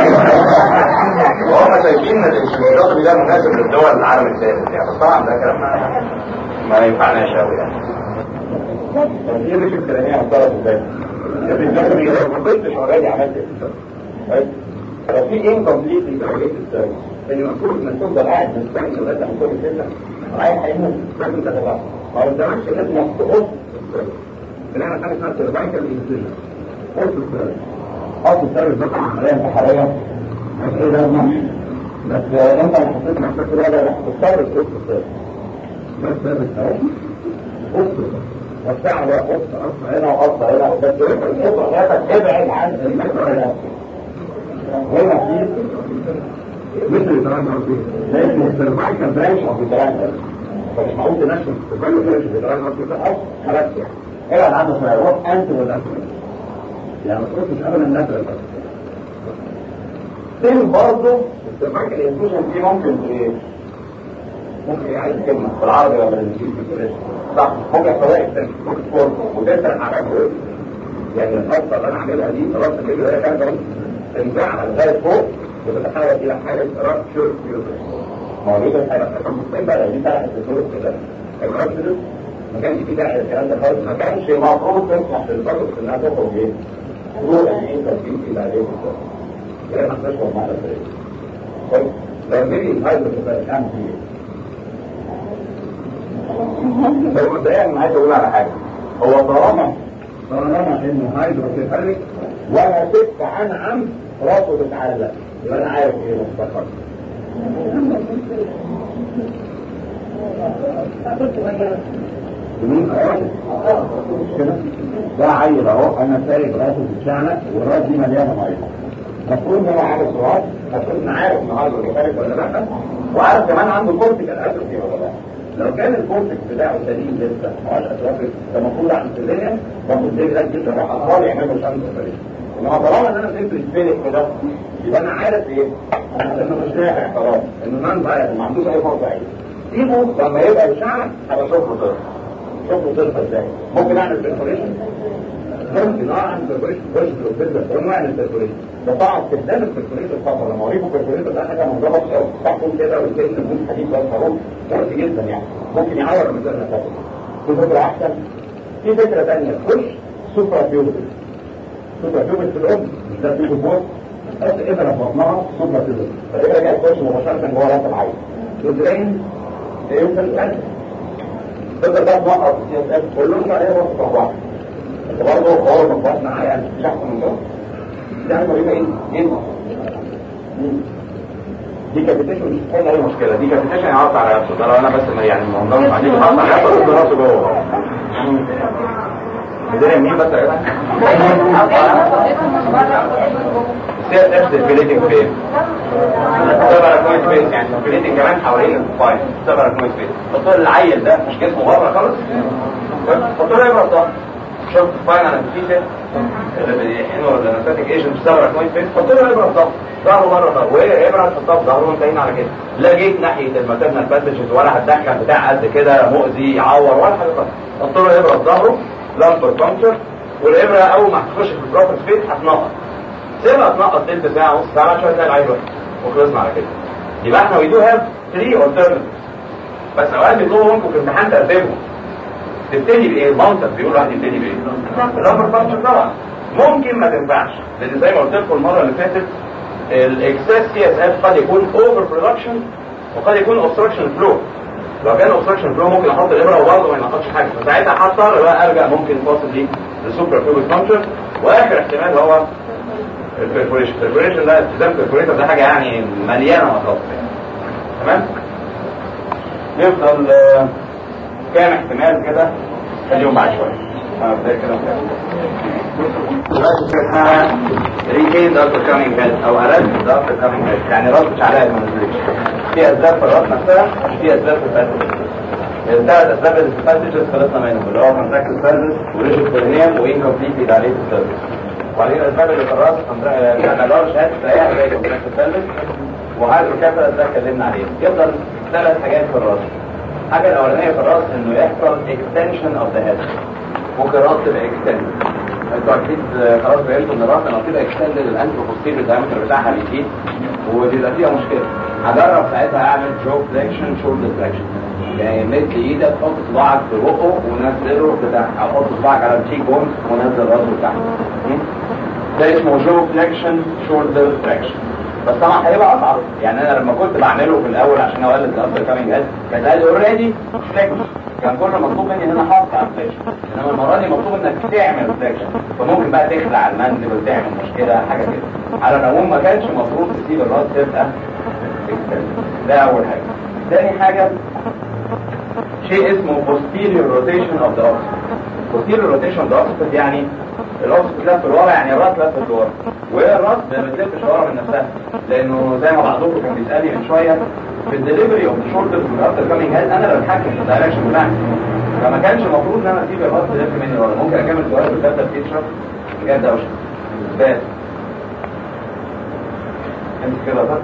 وهم شايفين ان السمبيجاتومي ده مناسب للدول العالم الثالث يعني بس طبعا ده كلام ما, ما ينفعناش قوي يعني ايه اللي شفت الاقيها هتصرف ازاي؟ ما كنتش اوريدي عملت كده لو في انكمبليت انترفيس ازاي؟ يعني المفروض انك تفضل قاعد مستني لغايه ما كل كده رايح هيموت لازم انت تبقى ما قدامكش لازم تقص بنعمل حاجه اسمها سيرفايكال انسيجن قص السيرفايكال قص السيرفايكال بس عمليه انتحاريه مش ايه ده ماشي بس انت اللي حطيت نفسك كده ده هتضطر تقص السيرفايكال بس ده اهو قص والساعة بقى قص قص هنا وقص هنا بس القصة حياتك ابعد عن المكر ده هنا في مثل الكلام ده قصدي لازم السيرفايكال برانش اوف الكلام ده فمش معقول تنشف السيرفايكال برانش اوف الكلام ده خلاص خلاص يعني ابعد عنه شوية روح انت ولا انت يعني ما تقصش ابدا الناترال بس سين برضه السيرفايكال انفوجن دي ممكن ايه ممكن ايه عايز كلمة بالعربي ولا بالانجليزي صح ممكن فوائد ممكن تكون وتسرع على الجهود يعني الخطه اللي انا عاملها دي خلاص كده هي كانت تنزع على لغايه فوق وتتحول الى حاجه رابشر فيوتر موجوده في حاجه ممكن بقى دي فتحت الفلوس كده الرابشر ما كانش في داعي الكلام ده خالص ما كانش المفروض تسمح للبشر انها تخرج ايه؟ تروح ان انت تجيب الى عليه بالظبط كده ما احناش والله على كويس لو نيجي الهايبر تبقى كام فيه بس مبدئيا انا عايز اقول على حاجه هو طالما طالما انه هيدروكيفاليك وانا سبت عن عم راسه تتعلق يبقى انا عارف ايه مستقر ده عيل اهو انا سايب راسه في الشعنة والراس دي مليانه ميه المفروض ان انا عارف راس المفروض ان عارف انه هيدروكيفاليك ولا لا وعارف كمان عنده كورتيكال اتروفي ولا لا لو كان الكورتكس بتاعه سليم لسه ما هوش اتروفيك ده المفروض اعمل سيزيريان باخد زي ده جدا راح اطفال يعملوا شمس فريق انما طالما ان انا سبت الفيلك كده يبقى انا عارف ايه؟ انه مش نافع خلاص انه نان بايظ ما عندوش اي فرصه عيد سيبه لما يبقى الشعر هبقى اشوف له طرف شوف له طرف ازاي ممكن اعمل برفوريشن ممكن اه اعمل برفوريشن برفوريشن بالبلد وانواع اعمل برفوريشن ده طبعا استخدام البرفوريشن طبعا لما اوريكم البرفوريشن ده حاجه منظمه قوي تحكم كده والكلمه تكون حديد بس اهو كويس جدا يعني ممكن يعور المثال نفسه في فكره احسن في فكره ثانيه تخش سوبر بيوبل سوبر بيوبل في الام مش ده في بوت بس ابره في بطنها سوبر بيوبل فالابره دي هتخش مباشره جوه راس العين تدرين يوصل القلب تقدر بقى توقف السي اس اف كلهم عليها وقت واحد انت برضه خالص من بطن عيان شخص من جوه دي حاجه غريبه ايه؟ جدا دي كابيتيشن مش هتحل اي مشكله دي كابيتيشن يعرف على نفسه ده لو انا بس ما يعني منظم عليه يعرف على نفسه يحط راسه جوه بدنا مين بس يا جدع نفس الفيليتنج فين سبرا كويس فين يعني الفيليتنج كمان حوالين الفاين سبرا كويس فين الدكتور العيل ده مش جسمه بره خالص الدكتور ابره ده شفت الفاين انا نتيجه اللي بيحنوا الانستاتيك ايجنت سبرا كويس فين حط له ابره ده ظهره بره ظهره وايه ابره تحطها في ظهره وانتهينا على كده لا جيت ناحيه الماتيرنال باسجز ولا هتدخل بتاع قد كده مؤذي يعور ولا حاجه خالص حط له ابره في ظهره لامبر بانكشر والابره اول ما هتخش في البروبر سبيس هتنقط سيبها تنقط تلت ساعه ونص ساعه شويه تلاقي العيل وخلصنا على كده يبقى احنا وي دو هاف 3 alternatives بس اوقات بيطلبوا منكم في امتحان ترتيبهم تبتدي بايه؟ المنطق بيقول واحد يبتدي بايه؟ اللامبر بانكشر طبعا ممكن ما تنفعش لان زي ما قلت لكم المره اللي فاتت الاكسس سي اس اف قد يكون اوفر برودكشن وقد يكون اوبستراكشن فلو لو كان اوبستراكشن فلو ممكن احط الابره وبرضه ما ينقطش حاجه فساعتها هضطر بقى ارجع ممكن فاصل دي للسوبر فلويد فانكشن واخر احتمال هو البرفوريشن البرفوريشن ده التزام البرفوريتر ده حاجه يعني مليانه مطاط تمام يفضل آه، كام احتمال كده اليوم بعد شويه آه، ده كده دلوقتي اسمها ريكين دكتور كامينج هيد او ارد دكتور كامينج هيد يعني رد شعلها ما نزلتش في اسباب في الراس نفسها في اسباب في الباسج الثلاث اسباب اللي في الباسجز خلصنا منهم اللي هو كونتراكت سيرفيس وريجيد بيرنيوم وانكمبليت دايليت سيرفيس وبعدين الاسباب اللي في الراس كان لارج هات زيها زي كونتراكت سيرفيس وهايدروكافلس ده اتكلمنا عليه يفضل ثلاث حاجات في الراس الحاجه الاولانيه في الراس انه يحصل اكستنشن اوف ذا هيد ممكن الراس تبقى اكستند انتوا اكيد خلاص فهمتوا ان الراس لما تبقى اكستند الانترو بوستيريور دايمتر بتاعها بيزيد وبيبقى فيها مشكله هجرب ساعتها اعمل جو فليكشن شولدر فليكشن يعني مد ايدك تحط صباعك في بقه ونزله بتاع او حط صباعك على التشيك بونز ونزل راسه تحت ده اسمه جو فليكشن شولدر فليكشن بس طبعا هيبقى اصعب يعني انا لما كنت بعمله في الاول عشان اولد الابر كامينج هيد كان قال اوريدي فليكشن كان كل مطلوب مني ان انا احط على الفليكشن انما المره دي مطلوب انك تعمل فليكشن فممكن بقى تخلع المنزل وتعمل مشكله حاجه كده على العموم ما كانش المفروض تسيب الراس تبقى extended. ده اول حاجه ثاني حاجه شيء اسمه posterior rotation of the occiput posterior rotation of the occiput يعني الاوكسيد لف لورا يعني الراس لف لورا والراس ما بتلفش لورا من نفسها لانه زي ما بعضكم كان بيسالني من شويه في الدليفري اوف ذا شولدر من افتر كامينج هيد انا اللي بتحكم في الدايركشن بتاعي فما كانش المفروض ان انا اسيب الراس تلف مني لورا ممكن اكمل سؤال بالثالثه تشرب بجد دوشه بس انت كده صح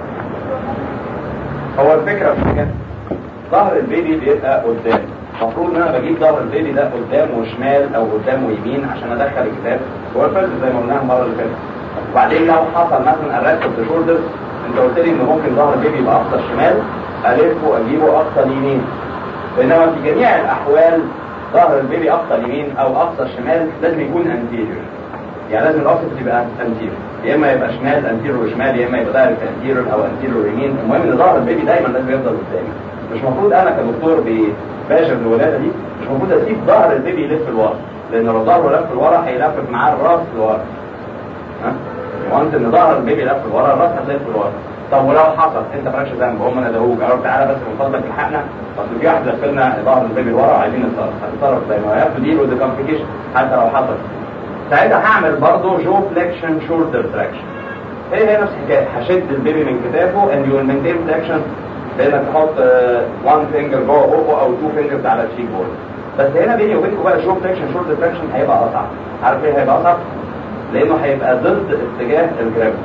هو الفكره في كده ظهر البيبي بيبقى قدام المفروض ان انا بجيب ظهر البيبي ده قدام وشمال او قدام ويمين عشان ادخل الكتاب هو الفرد زي ما قلناها المره اللي فاتت وبعدين لو حصل مثلا الريست اوف ذا شولدر انت قلت لي ان ممكن ظهر البيبي يبقى اقصى شمال الفه واجيبه اقصى اليمين بينما في جميع الاحوال ظهر البيبي اقصى اليمين او اقصى الشمال لازم يكون انتيريور يعني لازم الاوسط يبقى انتيريور يا اما يبقى شمال انتيريور وشمال يا اما يبقى دايركت انتيريور او انتيريور يمين المهم ان ظهر البيبي دايما لازم يفضل قدامي مش المفروض انا كدكتور بباشر الولاده دي مش المفروض اسيب ظهر البيبي يلف لورا لان لو ظهره لف لورا هيلفف معاه الراس لورا ها وانت ان ظهر البيبي لف لورا الراس هتلف لورا طب ولو حصل انت مالكش ذنب هم ندهوك قالوا تعالى بس من فضلك الحقنا اصل في واحد لف لنا ظهر البيبي لورا وعايزين نتصرف هتتصرف زي ما هي دي وذ كومبليكيشن حتى لو حصل ساعتها هعمل برضه جو فليكشن شولدر تراكشن هي هي نفس الحكايه هشد البيبي من كتافه and you will maintain flexion لانك تحط وان فينجر جوه بقه او تو فينجرز على الشيك بورد بس هنا بيني وبينكم بقى شو فليكشن شولدر تراكشن هيبقى اصعب عارف ليه هيبقى اصعب؟ لانه هيبقى ضد اتجاه الجرافيتي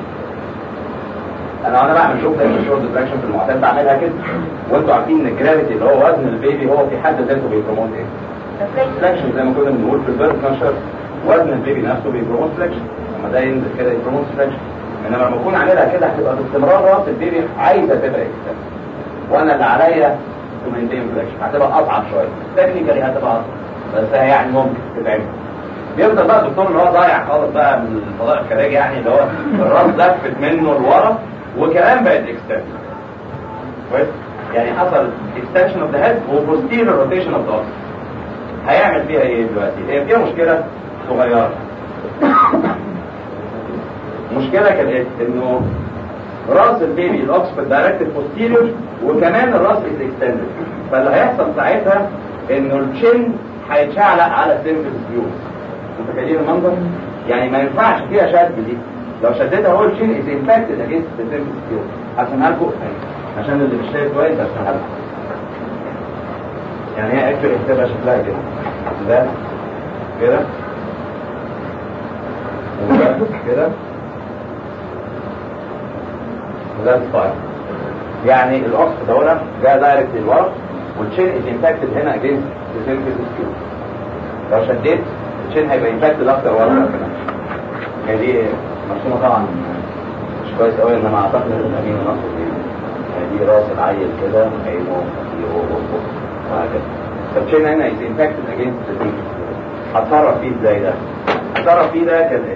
انا وانا بعمل شو فليكشن شولدر تراكشن في المعتاد بعملها كده وانتوا عارفين ان الجرافيتي اللي هو وزن البيبي هو في حد ذاته بيبروموت ايه؟ فليكشن زي ما كنا بنقول في البيرث نشر وزن البيبي نفسه بيبروموت فليكشن لما ده ينزل كده يبروموت فليكشن انما لما اكون عاملها كده هتبقى باستمرار راس البيبي عايزه تبقى اكستنس وانا اللي عليا تو مينتين فليكشن هتبقى اصعب شويه تكنيكالي هتبقى اصعب بس هي يعني ممكن تتعمل بيفضل بقى الدكتور اللي هو ضايع خالص بقى من الفضاء الخارجي يعني اللي هو الراس لفت منه لورا وكمان بقت اكستنس كويس يعني حصل extension of the head وبوستيريور روتيشن اوف the هيعمل فيها ايه دلوقتي؟ هي فيها مشكله صغيره المشكله كانت انه راس البيبي الاوكسفورد دايركتد بوستيريور وكمان الراس از اكستندد فاللي هيحصل ساعتها انه الشن هيتشعلق على السيرفس فيو متخيلين المنظر؟ يعني ما ينفعش فيها شد دي لو شديتها هو الشن از امباكتد اجينست السيرفس فيو عشان لكم عشان اللي مش شايف كويس عشان لكم يعني هي اكتر هتبقى شكلها كده ده كده وده كده وده السباين يعني الاوكس دوله جاء دايركت للورا والتشين از امباكتد هنا اجينست السيرفيس سكيو لو شديت التشين هيبقى امباكتد اكتر ورا كمان هي دي مرسومه طبعا مش كويس قوي انما اعتقد ان امين نصر دي يعني دي راس العيل كده عينه وهكذا فالتشين هنا از امباكتد اجينست السيرفيس هتصرف فيه ازاي ده؟ هتصرف فيه ده كالاتي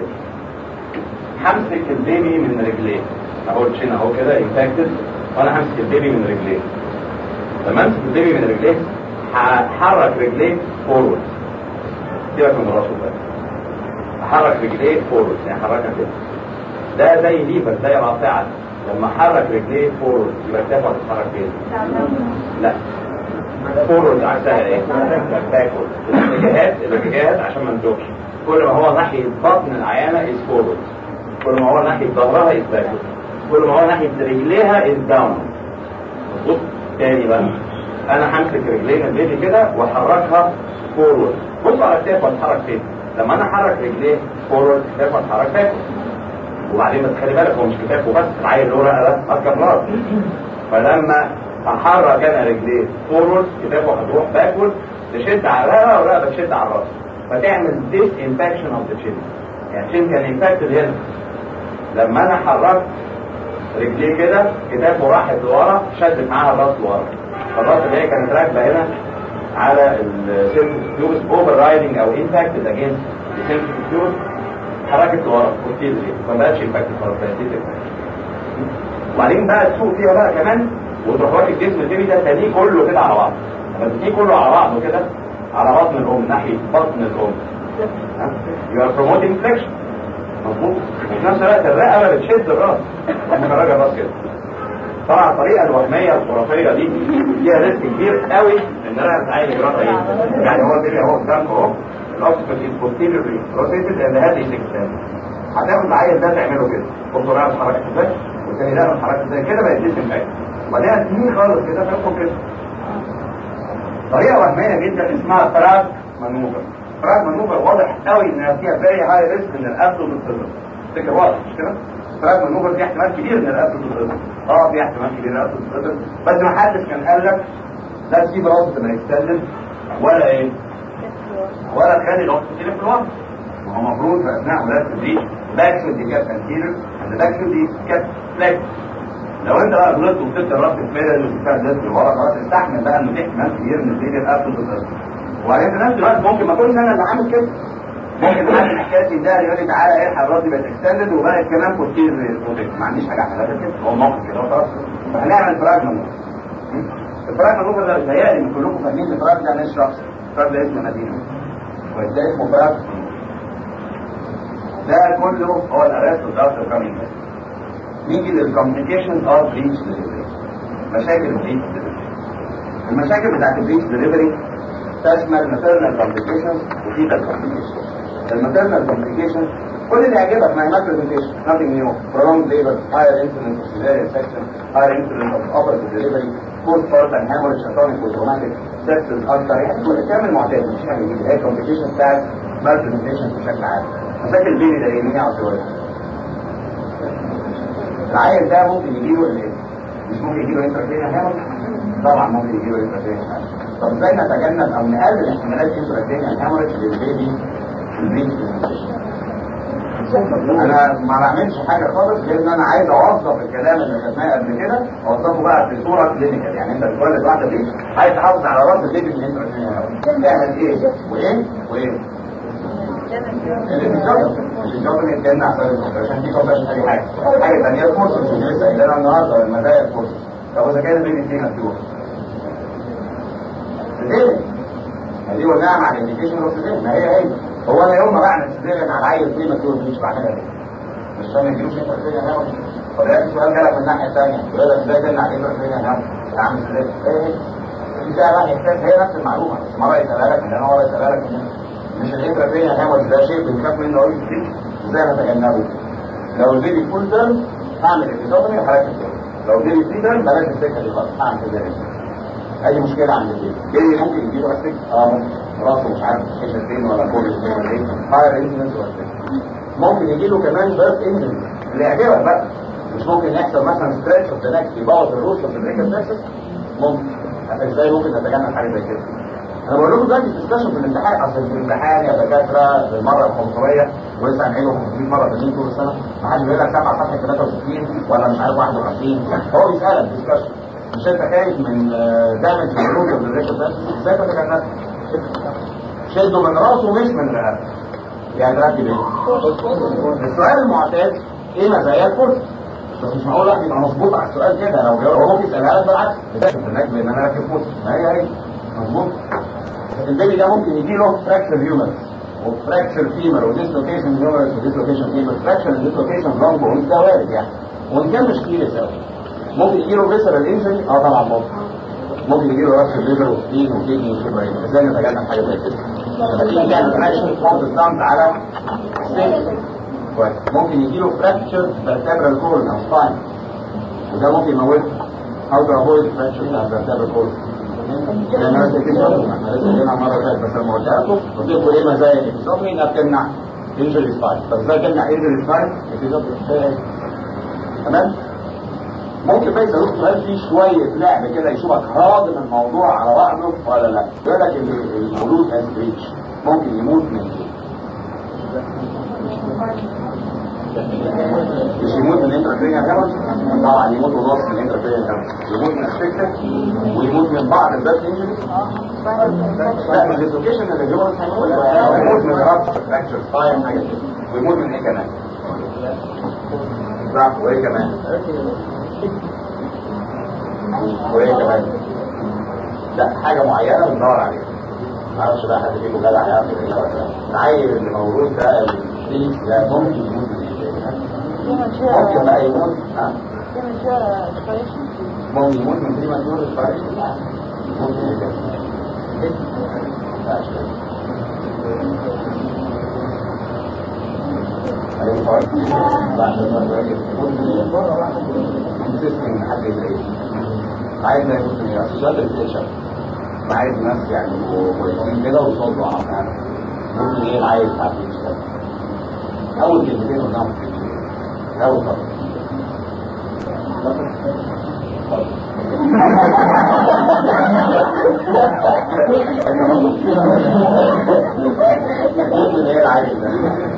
همسك البيبي من رجليه اهو التشين اهو كده امباكتد وانا همسك البيبي من رجليه لما امسك البيبي من رجليه هحرك رجليه فورورد سيبك من راسه بقى احرك رجليه فورورد يعني احركها كده ده زي ليفر زي رافعه لما احرك رجليه فورورد يبقى الدفع تتحرك فين؟ لا فورورد عكسها ايه؟ باكورد الاتجاهات الاتجاهات عشان ما ندوكش كل ما هو ناحيه بطن العيانه از فورورد كل ما هو ناحيه ظهرها از باكورد كل ما هو ناحيه رجليها از داون مظبوط تاني بقى انا همسك رجلين البيبي كده واحركها فورورد بص على الكتاف واتحرك فين لما انا احرك رجليه فورورد الكتاف واتحرك باكورد وبعدين بس خلي بالك هو مش كتاف وبس العيل له رقبه ماسكه راس فلما احرك انا رجليه فورورد كتافه هتروح باكورد تشد على الرقبه والرقبه تشد على الراس فتعمل ديس امباكشن اوف ذا تشين يعني التشين كان امباكتد هنا لما انا حركت رجليه كده كتافه راحت لورا شدت معاها الراس لورا فالراس اللي هي كانت راكبه هنا على السيرفس فيوز اوفر رايدنج او امباكتد اجينست السيرفس فيوز اتحركت لورا كوستيلري ما بقتش امباكتد خلاص بقت وبعدين بقى تسوق فيها بقى كمان وتروح واخد جسم البيبي ده تاني كله كده على بعض لما تنيه كله على بعضه كده على بطن الام ناحيه بطن الام يو ار بروموتنج فليكشن مظبوط وفي نفس الوقت الرقبه بتشد الراس مخرجه الراس كده طبعا الطريقه الوهميه الخرافيه دي فيها ريسك كبير قوي ان انا اتعالج راسها ايه يعني هو البيبي اهو قدامك اهو الاوكسفورد از بوستيريورلي روتيتد اند هذه سكتان هتاخد العيل ده تعمله كده بصوا الرقبه اتحركت ازاي والتاني ده اتحركت ازاي كده بقت جسم باين وبعدين هتنيه خالص كده فيكم كده طريقه وهميه جدا اسمها تراك منوفر تراك منوفر واضح قوي انها فيها فيري هاي ريسك ان الابدو تتضرب فكر واضح مش كده تراك منوفر في احتمال كبير ان الابدو تتضرب اه في احتمال كبير ان الابدو تتضرب بس ما حدش كان قال لك لا تسيب راسه تبقى يتسلم ولا ايه ولا تخلي راسه تلف في الوسط ما هو المفروض في اثناء ولاده الريش باك شود يجاب انتيريور اند باك شود يجاب فليكس لو انت بقى غلطت وسبت الراس الفيلر اللي بتاع الدست اللي ورا خلاص استحمل بقى ان في احتمال كبير ان الفيلر الابسط تتأثر وبعدين في نفس الوقت ممكن ما اكونش انا اللي عامل كده ممكن حد حكايه ده يقول لي تعالى الحق الراس بقت اكستندد وبقت كمان بوستير ما عنديش حاجه اعملها كده هو موقف كده وخلاص فهنعمل فراجمنت الفراجمنت ده بيتهيألي ان كلكم فاهمين الفراج ده مش شخص الفراج ده اسمه مدينه وده اسمه فراج ده كله هو الارست والدكتور كامينج نيجي للكومبليكيشنز اوف بريتش ديليفري مشاكل البريتش ديليفري المشاكل بتاعت البريتش ديليفري تشمل maternal complications وفيتال complications الماتيرنال complications كل اللي يعجبك ما هي presentation nothing new prolonged labor higher incidence of cesarean section higher incidence of operative delivery postpartum hemorrhage atomic وtraumatic sepsis اكتر يعني كل كامل معتاد مش يعني دي هي complications بتاعت malpresentation بشكل عام مشاكل البيبي ده ايه مين يعرف يقول العيل ده ممكن يجيله الايه مش ممكن يجيله انترفيرنس هيموريج طبعا ممكن يجيله انترفيرنس طب ازاي نتجنب او نقلل احتمالات انترفيرنس هيموريج للبيبي في البيت انا ما بعملش حاجه خالص غير ان انا عايز اوظف الكلام اللي خدناه قبل كده اوظفه بقى في صوره كلينيكال يعني انت بتولد واحده دي عايز تحافظ على راس البيبي من الانترفيرنس تعمل ايه وايه وايه اللي بيجرب اللي بيجرب يتجنن عشان عشان دي كوباش اي حاجه حاجه ثانيه الفرصه مش لسه قايلها النهارده المزايا الفرصه طب اذا كان البيبي فيه مفتوح ليه؟ دي قلناها مع الانديكيشن اوف ما هي هي هو انا يوم ما بعمل سيزيريان على عيل فيه مفتوح مش بعملها ليه؟ مش فاهم يجيبش انترفيريا هاوي فده سؤال جالك من الناحيه الثانيه يقول لك ازاي تمنع الانترفيريا هاوي عامل ازاي؟ ايه دي بقى يحتاج هي نفس المعلومه بس مره يسالها لك من هنا مره يسالها لك من هنا مش الانترفيريا هاوي ده شيء بنخاف منه قوي كتير ازاي نتجنبه؟ لو البيبي فول تيرم هعمل ابيزوتومي وحركه لو البيبي فري تيرم بلاش السكه دي خالص هعمل كده اي مشكله عند البيبي البيبي ممكن يجيله اسك اه ممكن راسه مش عارف حتتين ولا كل اثنين ولا ايه هاير انسنس ولا ممكن يجي له كمان بيرث انجري اللي يعجبك بقى مش ممكن يحصل مثلا ستريتش اوف ذا نكس يبوظ الروس اوف ذا ممكن ازاي ممكن نتجنب حاجه زي كده انا بقول لكم دلوقتي تستشفوا في الامتحان اصل في الامتحان يا دكاتره بالمره ال 500 ولسه هنعيده 500 مره تانيين طول السنه ما حدش بيقول لك سبعه صفحه 63 ولا مش عارف 51 هو بيسالك ديسكشن مش انت خايف من دامج في الروت اوف ذا ازاي تتجنب شده من راسه مش من رقبته يعني ركب ايه؟ السؤال المعتاد ايه مزايا الكرسي؟ بس مش معقول واحد يبقى مظبوط على السؤال كده لو جاوب هو ممكن يسالها لك بالعكس بتكتب في النجم ان انا راكب كرسي ما هي هي مظبوط البيبي ده ممكن يجي له فراكشر هيومر وفراكشر فيمر وديسلوكيشن هيومر وديسلوكيشن فيمر فراكشر وديسلوكيشن لونج بونز ده وارد يعني وان كان مش كتير قوي ممكن يجي له فيسرال انجري اه طبعا ممكن ممكن يجي له راسل ليفر وسبين وكيدني وكبرين ازاي نتجنب حاجه زي كده لما تعمل فراكشر فوق الضغط على كويس ممكن يجي له فراكشر vertebral column او spine وده ممكن يموت how to avoid fracture بتاع vertebral column لان انا زي كده احنا لسه قايلينها مره فاتت بس لما قلتها لكم قلت لكم ايه مزايا الابيزومي انها بتمنع انجري سباين طب ازاي تمنع انجري سباين؟ الابيزومي تمام؟ ممكن بقى يسألوك سؤال فيه شوية لعب كده يشوفك هاضم الموضوع على بعضه ولا لا يقول لك ان المولود از بريتش ممكن يموت من ايه؟ مش يموت من انترفيريا هامش طبعا يموت ونص من انترفيريا هامش يموت من السكتة ويموت من بعض الباك انجري لا من الديسلوكيشن اللي جوه هيموت ويموت من رابشر فراكشر سباين حاجة كده ويموت من ايه كمان؟ صح وايه كمان؟ وايه كمان لا حاجة معينة بندور عليها معرفش بقى حد فيكم جدع يعرف ايه ولا لا العيل اللي مولود ده الفريق ده ممكن يموت من ايه ممكن بقى يموت ها ممكن يموت من بريماتور اسبريشن لا ممكن ايه كمان لا مش كده ايوه فرق بعد ما الراجل ممكن مرة واحدة سيستم حد يلاقيه عايز ممكن يشتغل الفيشن عايز ناس يعني كويسين كده وصوته عمال ممكن ايه عايز حد يشتغل اول كلمتين قدام اول خط ممكن ايه العايز ده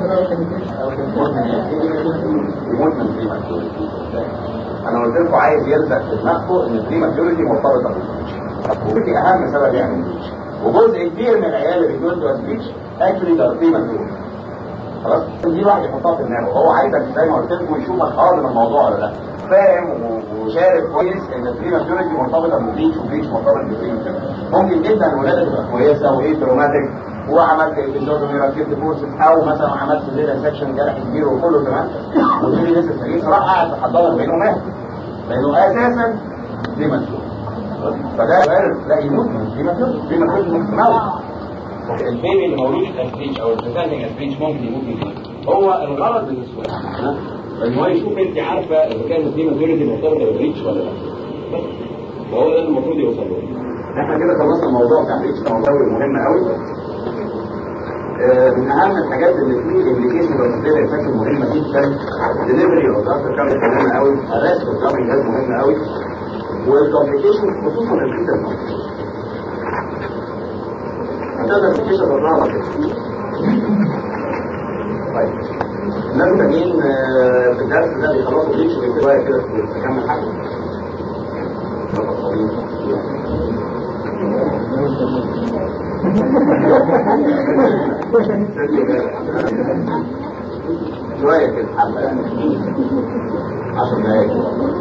يموت من بريماتوريتي انا قلت لكم عايز يلزق في دماغكم ان البريماتوريتي مرتبطه بالسبيتش ودي اهم سبب يعني وجزء كبير من العيال اللي بيجوا سبيتش اكشلي ده بريماتور خلاص دي واحد يحطها في دماغه هو عايزك زي ما قلت لكم يشوفك حاضر الموضوع ولا لا فاهم وشارك كويس ان البريماتوريتي مرتبطه بالبريتش وبريتش مرتبط بالبريماتوريتي ممكن جدا الولاده تبقى كويسه وايه تروماتيك وعملت ابيزودومي ركبت فورسز او مثلا عملت زيرا سكشن جرح كبير وكله تمام ودي لسه سليم صراحه قاعد في حضانه بينه مات لانه اساسا بريماتور فده وارد لا يموت من بريماتور بريماتور ممكن موت البيبي اللي مولود اسبريتش او البريزنتنج اسبريتش ممكن يموت من ايه؟ هو الغرض من السؤال ان هو يشوف انت عارفه اذا كان البريماتوريتي مرتبطه بالريتش ولا لا بس وهو ده اللي المفروض يوصل له احنا كده خلصنا الموضوع بتاع الريتش ده موضوع مهم قوي من اهم الحاجات اللي فيه الابلكيشن بالنسبه لي فاكر مهمه جدا دليفري او ضغط كامل مهمه قوي الريسك والكامل جهاز مهم قوي والكومبليكيشن خصوصا الفيتال هتقدر الابلكيشن بالراحه كده طيب الناس التانيين في الدرس ده بيخلصوا بريتش ويكتبوا كده تكمل حاجه شوية في الحلقة عشر دقايق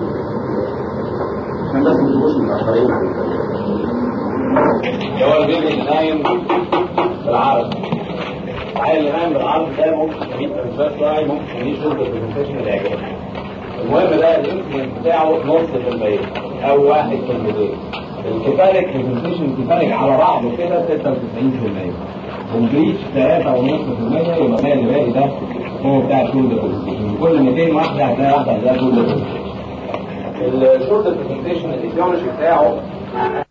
عشان بس ما تبقوش متأخرين عن هو البيبي نايم بالعرض العيل اللي نايم بالعرض ده ممكن يسميه ترانسفيرس لاين ممكن يسميه شولدر برزنتيشن العجل المهم ده الانسلين بتاعه نص في المية او واحد في المية الكفالك برزنتيشن الكفالك على بعضه كده 96% كومبليت 3.5% يبقى باقي اللي باقي ده هو بتاع الشولدر برزنتيشن كل 200 واحده هتلاقي واحده هتلاقي شولدر برزنتيشن الشولدر برزنتيشن الايديولوجي بتاعه